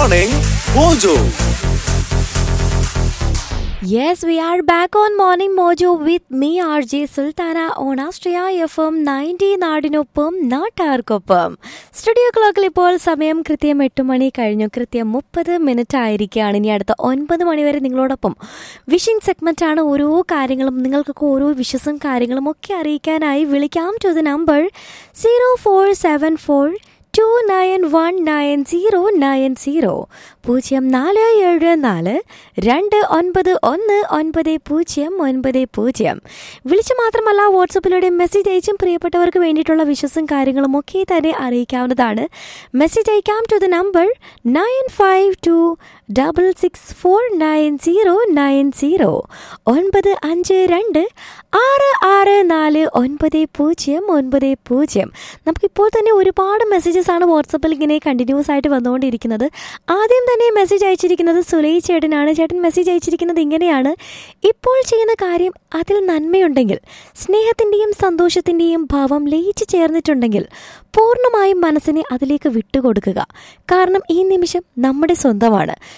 Morning Mojo. Yes, we are back on Morning Mojo with me, RJ Sultana, on Astria FM 90 നാടിനൊപ്പം നാട്ടാർക്കൊപ്പം studio ക്ലോക്കിൽ ഇപ്പോൾ സമയം കൃത്യം എട്ട് മണി കഴിഞ്ഞു കൃത്യം മുപ്പത് മിനിറ്റ് ആയിരിക്കുകയാണ് ഇനി അടുത്ത ഒൻപത് മണി വരെ നിങ്ങളോടൊപ്പം വിഷിംഗ് സെഗ്മെന്റ് ആണ് ഓരോ കാര്യങ്ങളും നിങ്ങൾക്കൊക്കെ ഓരോ വിഷസും കാര്യങ്ങളും ഒക്കെ അറിയിക്കാനായി വിളിക്കാം to the number zero four seven four two nine one nine zero nine zero പൂജ്യം നാല് ഏഴ് നാല് രണ്ട് ഒൻപത് ഒന്ന് ഒൻപത് പൂജ്യം ഒൻപത് പൂജ്യം വിളിച്ച് മാത്രമല്ല വാട്സപ്പിലൂടെ മെസ്സേജ് അയച്ചും പ്രിയപ്പെട്ടവർക്ക് വേണ്ടിയിട്ടുള്ള വിശ്വസും കാര്യങ്ങളും ഒക്കെ തന്നെ അറിയിക്കാവുന്നതാണ് മെസ്സേജ് അയക്കാം to the number nine five two double six four nine zero nine zero ഒൻപത് അഞ്ച് രണ്ട് ആറ് ആറ് നാല് ഒൻപത് പൂജ്യം ഒൻപത് പൂജ്യം നമുക്കിപ്പോൾ തന്നെ ഒരുപാട് മെസ്സേജസ് ആണ് വാട്സപ്പിൽ ഇങ്ങനെ കണ്ടിന്യൂസ് ആയിട്ട് വന്നുകൊണ്ടിരിക്കുന്നത് ആദ്യം തന്നെ മെസ്സേജ് അയച്ചിരിക്കുന്നത് സുലൈ ചേട്ടനാണ് ചേട്ടൻ മെസ്സേജ് അയച്ചിരിക്കുന്നത് ഇങ്ങനെയാണ് ഇപ്പോൾ ചെയ്യുന്ന കാര്യം അതിൽ നന്മയുണ്ടെങ്കിൽ സ്നേഹത്തിൻ്റെയും സന്തോഷത്തിൻ്റെയും ഭാവം ലയിച്ചു ചേർന്നിട്ടുണ്ടെങ്കിൽ പൂർണ്ണമായും മനസ്സിനെ അതിലേക്ക് വിട്ടുകൊടുക്കുക കാരണം ഈ നിമിഷം നമ്മുടെ സ്വന്തമാണ്